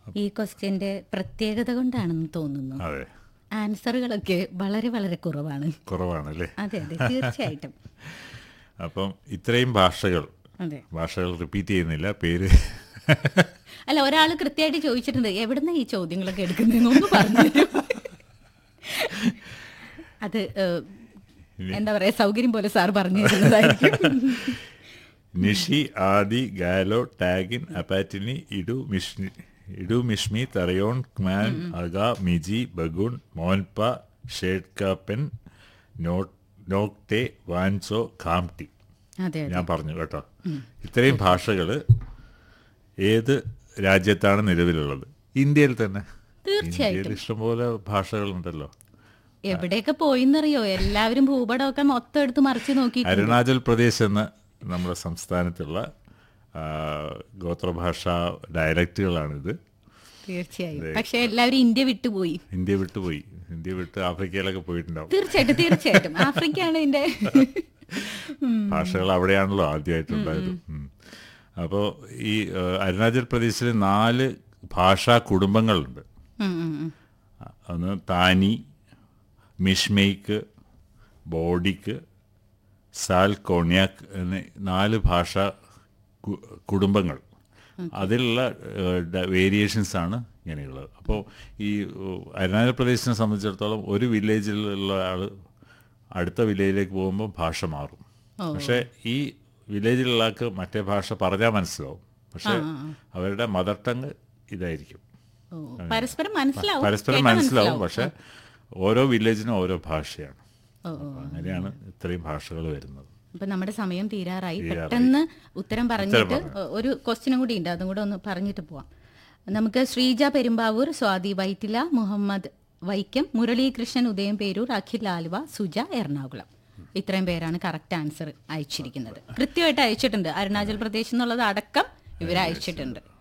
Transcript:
ഈ ക്വസ്റ്റ്യന്റെ പ്രത്യേകത കൊണ്ടാണെന്ന് തോന്നുന്നു അതെ ആൻസറുകളൊക്കെ വളരെ വളരെ കുറവാണ് കുറവാണല്ലേ അതെ അതെ തീർച്ചയായിട്ടും അപ്പം ഇത്രയും ഭാഷകൾ അതെ ഭാഷകൾ റിപ്പീറ്റ് ചെയ്യുന്നില്ല പേര് അല്ല ഒരാൾ കൃത്യമായിട്ട് ചോദിച്ചിട്ടുണ്ട് എവിടുന്ന ഈ ചോദ്യങ്ങളൊക്കെ എടുക്കുന്നതെന്ന് ഒന്ന് പറഞ്ഞു തരുമോ? അത് ഏഹ്, എന്താ പറയാ സൗകര്യം പോലെ സാർ പറഞ്ഞു തരുന്നതായിരിക്കും നിഷി ആദി ഗാലോ ടാഗിൻ അപാറ്റിനി ഇഡു മിഷ്നി ഇഡു മിഷ്മി തറയോൺ ക്മാൻ അഗ മിജി ബഗുൺ മോൻപ ഷേഡ്കാപ്പൻ നോട്ട് നോക്ടെ വാൻസോ ഖാംടി അതെ അതെ ഞാൻ പറഞ്ഞു കേട്ടോ ഇത്രയും ഭാഷകൾ ഏത് രാജ്യത്താണ് നിലവിലുള്ളത് ഇന്ത്യയിൽ തന്നെ തീർച്ചയായിട്ടും. ഇന്ത്യയിൽ ഇഷ്ടംപോലെ ഭാഷകളുണ്ടല്ലോ എവിടെയൊക്കെ പോയിന്നറിയോ എല്ലാവരും ഭൂപടമൊക്കെ മൊത്തം എടുത്ത് മറിച്ച് നോക്കി അരുണാചൽ പ്രദേശ് എന്ന നമ്മുടെ സംസ്ഥാനത്തുള്ള ആ, ഗോത്രഭാഷാ ഡയലക്റ്റുകളാണിത് തീർച്ചയായും പക്ഷെ എല്ലാവരും ഇന്ത്യ വിട്ടുപോയി ഇന്ത്യ വിട്ടുപോയി ഇന്ത്യ വിട്ട് ആഫ്രിക്കയിലൊക്കെ പോയിട്ടുണ്ടാവും തീർച്ചയായിട്ടും തീർച്ചയായിട്ടും ആഫ്രിക്കയാണ് ഇതിന്റെ ഭാഷകൾ അവിടെയാണല്ലോ ആദ്യമായിട്ടുണ്ടായത് ഉം. അപ്പോൾ ഈ ആ, അരുണാചൽ പ്രദേശിൽ നാല് ഭാഷാ കുടുംബങ്ങളുണ്ട് ഉം, ഉം, ഉം. ഒന്ന് താനി മിഷ്മെയ്ക്ക് ബോഡിക്ക് സാൽ കോണ്യാക്ക് എന്നീ നാല് ഭാഷ കു- കുടുംബങ്ങൾ അതിലുള്ള വേരിയേഷൻസ് ആണ് ഇങ്ങനെയുള്ളത് അപ്പോൾ ഈ ഏഹ്, അരുണാചൽ പ്രദേശിനെ സംബന്ധിച്ചിടത്തോളം ഒരു വില്ലേജിലുള്ള ആൾ അടുത്ത വില്ലേജിലേക്ക് പോകുമ്പോൾ ഭാഷ മാറും പക്ഷേ ഈ വില്ലേജിലുള്ള ആൾക്ക് മറ്റേ ഭാഷ പറഞ്ഞാൽ മനസ്സിലാവും പക്ഷേ അവരുടെ മദർ ടങ് ഇതായിരിക്കും ഓ, പരസ്പരം മനസ്സിലാവും പരസ്പരം കേട്ടാ മനസ്സിലാവും പക്ഷെ ഓരോ വില്ലേജിനും ഓരോ ഭാഷയാണ് ഓ, ഓ. അപ്പൊ അങ്ങനെയാണ് ഇത്രയും ഭാഷകൾ വരുന്നത് അപ്പൊ നമ്മുടെ സമയം തീരാറായി തീരാറായി. പെട്ടെന്ന് ഉത്തരം പറഞ്ഞിട്ട് പറഞ്ഞു. ഒരു ക്വസ്റ്റ്യനും കൂടി ഉണ്ട് അതും കൂടെ ഒന്ന് പറഞ്ഞിട്ട് പോവാം നമുക്ക് ശ്രീജ പെരുമ്പാവൂർ സ്വാതി വൈറ്റില മുഹമ്മദ് വൈക്കം മുരളീകൃഷ്ണൻ ഉദയം പേരൂർ അഖിൽ ആലുവ സുജ എറണാകുളം ഇത്രയും പേരാണ് കറക്റ്റ് ആൻസർ അയച്ചിരിക്കുന്നത് കൃത്യമായിട്ട് അയച്ചിട്ടുണ്ട് അരുണാചൽ പ്രദേശ് എന്നുള്ളത് അടക്കം ഇവർ അയച്ചിട്ടുണ്ട്